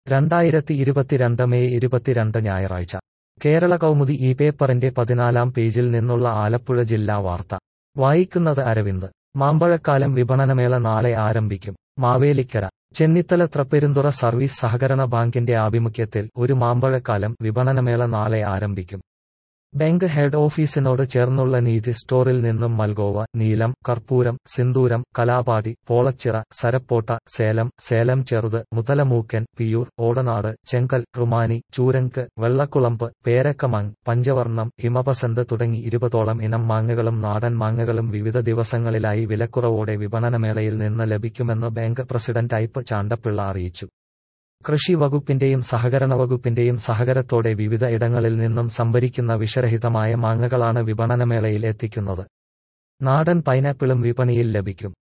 രണ്ടായിരത്തി ഇരുപത്തിരണ്ട് മെയ് ഇരുപത്തിരണ്ട് ഞായറാഴ്ച കേരള കൗമുദി ഈ പേപ്പറിന്റെ പതിനാലാം പേജിൽ നിന്നുള്ള ആലപ്പുഴ ജില്ലാ വാർത്ത വായിക്കുന്നത് അരവിന്ദ് മാമ്പഴക്കാലം വിപണനമേള നാളെ ആരംഭിക്കും മാവേലിക്കര ചെന്നിത്തല ത്രപ്പെരുന്തുറ സർവീസ് സഹകരണ ബാങ്കിന്റെ ആഭിമുഖ്യത്തിൽ ഒരു മാമ്പഴക്കാലം വിപണനമേള നാളെ ആരംഭിക്കും ബാങ്ക് ഹെഡ് ഓഫീസിനോട് ചേർന്നുള്ള നീതി സ്റ്റോറിൽ നിന്നും മൽഗോവ നീലം കർപ്പൂരം സിന്ദൂരം കലാപാടി പോളച്ചിറ സരപ്പോട്ട സേലം സേലം ചെറുത് മുതലമൂക്കൻ പിയൂർ ഓടനാട് ചെങ്കൽ റുമാനി ചൂരങ്ക് വെള്ളക്കുളമ്പ് പേരക്കമാങ് പഞ്ചവർണം ഹിമപസന്ത് തുടങ്ങി ഇരുപതോളം ഇനം മാങ്ങകളും നാടൻ മാങ്ങകളും വിവിധ ദിവസങ്ങളിലായി വിലക്കുറവോടെ വിപണനമേളയിൽ നിന്ന് ലഭിക്കുമെന്ന് ബാങ്ക് പ്രസിഡന്റ് ഐപ്പ് ചാണ്ടപ്പിള്ള അറിയിച്ചു കൃഷി വകുപ്പിന്റെയും സഹകരണ വകുപ്പിന്റെയും സഹകരത്തോടെ വിവിധ ഇടങ്ങളിൽ നിന്നും സംഭരിക്കുന്ന വിഷരഹിതമായ മാങ്ങകളാണ് വിപണനമേളയിൽ എത്തിക്കുന്നത് നാടൻ പൈനാപ്പിളും വിപണിയിൽ ലഭിക്കും